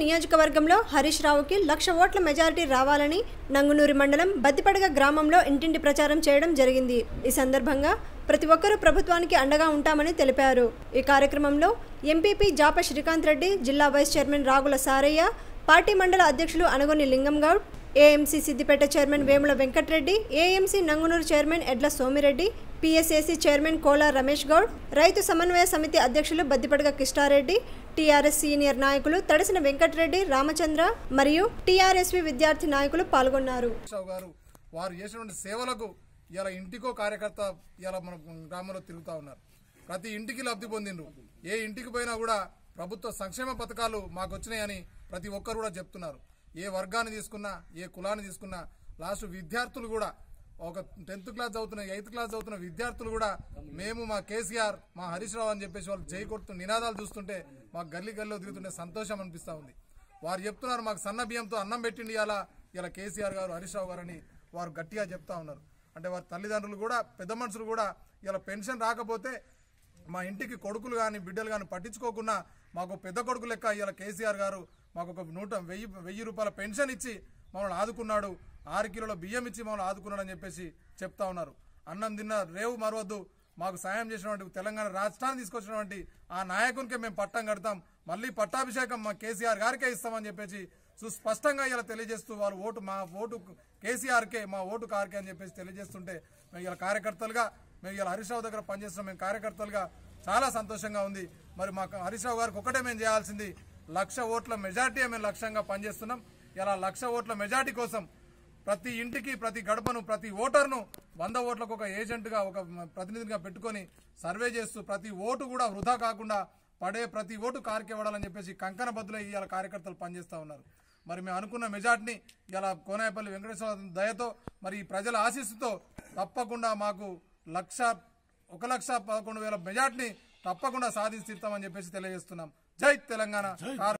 నియోజకవర్గంలో హరీష్ రావుకి లక్ష ఓట్ల మెజారిటీ రావాలని నంగునూరి మండలం బద్దిపడగ గ్రామంలో ఇంటింటి ప్రచారం చేయడం జరిగింది ఈ సందర్భంగా ప్రతి ఒక్కరూ ప్రభుత్వానికి అండగా ఉంటామని తెలిపారు ఈ కార్యక్రమంలో ఎంపీపీ జాప శ్రీకాంత్ రెడ్డి జిల్లా vice chairman Ragula Sarayya party మండల అధ్యక్షులు Anagoni Lingam Goud AMC Siddipet chairman Vemula Venkatreddy AMC Nangunur chairman Edla Somireddy PSAC chairman Kola Ramesh Goud రైతు సమన్వయ సమితి అధ్యక్షులు బద్దిపడగ కిష్టారెడ్డి టీఆర్ఎస్ సీనియర్ నాయకులు తడిసిన వెంకటరెడ్డి రామచంద్ర మరియు టీఆర్ఎస్వి విద్యార్థి నాయకులు పాల్గొన్నారు రావు గారు వారు చేసినటువంటి సేవలకు ఇలా ఇంటికో కార్యకర్త ఇలా మన గ్రామంలో తిరుగుతూ ఉన్నారు ప్రతి ఇంటికి లబ్ధి పొందిండ్రు ఏ ఇంటికి పోయినా కూడా ప్రభుత్వ సంక్షేమ పథకాలు మాకు వచ్చినాయని ప్రతి ఒక్కరు కూడా చెప్తున్నారు ఏ వర్గాన్ని తీసుకున్నా ఏ కులాన్ని తీసుకున్నా లాస్ట్ విద్యార్థులు కూడా ఒక టెన్త్ క్లాస్ చదువుతున్న ఎయిత్ క్లాస్ చదువుతున్న విద్యార్థులు కూడా మేము మా కేసీఆర్ మా హరీష్ రావు అని చెప్పేసి వాళ్ళు జై కొడుతున్న నినాదాలు చూస్తుంటే మాకు గల్లీ గల్లీలో తిరుగుతుంటే సంతోషం అనిపిస్తా ఉంది వారు చెప్తున్నారు మాకు సన్న బియ్యంతో అన్నం పెట్టిండి ఇలా ఇలా కేసీఆర్ గారు హరీష్ రావు గారు అని వారు గట్టిగా చెప్తా ఉన్నారు అంటే వారి తల్లిదండ్రులు కూడా పెద్ద మనుషులు కూడా ఇలా పెన్షన్ రాకపోతే మా ఇంటికి కొడుకులు కానీ బిడ్డలు కానీ పట్టించుకోకుండా మాకు పెద్ద కొడుకు లెక్క ఇలా కేసీఆర్ గారు మాకు ఒక నూట వెయ్యి వెయ్యి రూపాయల పెన్షన్ ఇచ్చి మమ్మల్ని ఆదుకున్నాడు ఆరు కిలోల బియ్యం ఇచ్చి మమ్మల్ని ఆదుకున్నాడు అని చెప్పేసి చెప్తా ఉన్నారు అన్నం తిన్న రేవు మరవద్దు మాకు సాయం చేసినటువంటి తెలంగాణ రాష్ట్రాన్ని తీసుకొచ్చినటువంటి ఆ నాయకునికే మేము పట్టం కడతాం మళ్ళీ పట్టాభిషేకం మా కేసీఆర్ గారికే ఇస్తామని చెప్పేసి సుస్పష్టంగా ఇలా తెలియజేస్తూ వాళ్ళు ఓటు మా ఓటు కేసీఆర్కే మా ఓటు కార్కే అని చెప్పేసి తెలియజేస్తుంటే మేము ఇలా కార్యకర్తలుగా మేము ఇలా హరీష్ రావు దగ్గర పనిచేస్తున్నాం మేము కార్యకర్తలుగా చాలా సంతోషంగా ఉంది మరి మాకు హరీష్ రావు గారికి ఒకటే మేము చేయాల్సింది లక్ష ఓట్ల మెజార్టీ మేము లక్ష్యంగా పనిచేస్తున్నాం ఇలా లక్ష ఓట్ల మెజార్టీ కోసం ప్రతి ఇంటికి ప్రతి గడపను ప్రతి ఓటర్ను వంద ఓట్లకు ఒక ఏజెంట్గా ఒక ప్రతినిధిగా పెట్టుకొని సర్వే చేస్తూ ప్రతి ఓటు కూడా వృధా కాకుండా పడే ప్రతి ఓటు కారుకి ఇవ్వాలని చెప్పేసి కంకణ బద్దులో ఇవాళ కార్యకర్తలు పనిచేస్తూ ఉన్నారు మరి మేము అనుకున్న మెజార్టీని ఇలా కోనాయపల్లి వెంకటేశ్వర దయతో మరి ఈ ప్రజల ఆశీస్సుతో తప్పకుండా మాకు లక్ష ఒక లక్ష పదకొండు వేల మెజార్టీని తప్పకుండా సాధించి తీరుతామని చెప్పేసి తెలియజేస్తున్నాం జై తెలంగాణ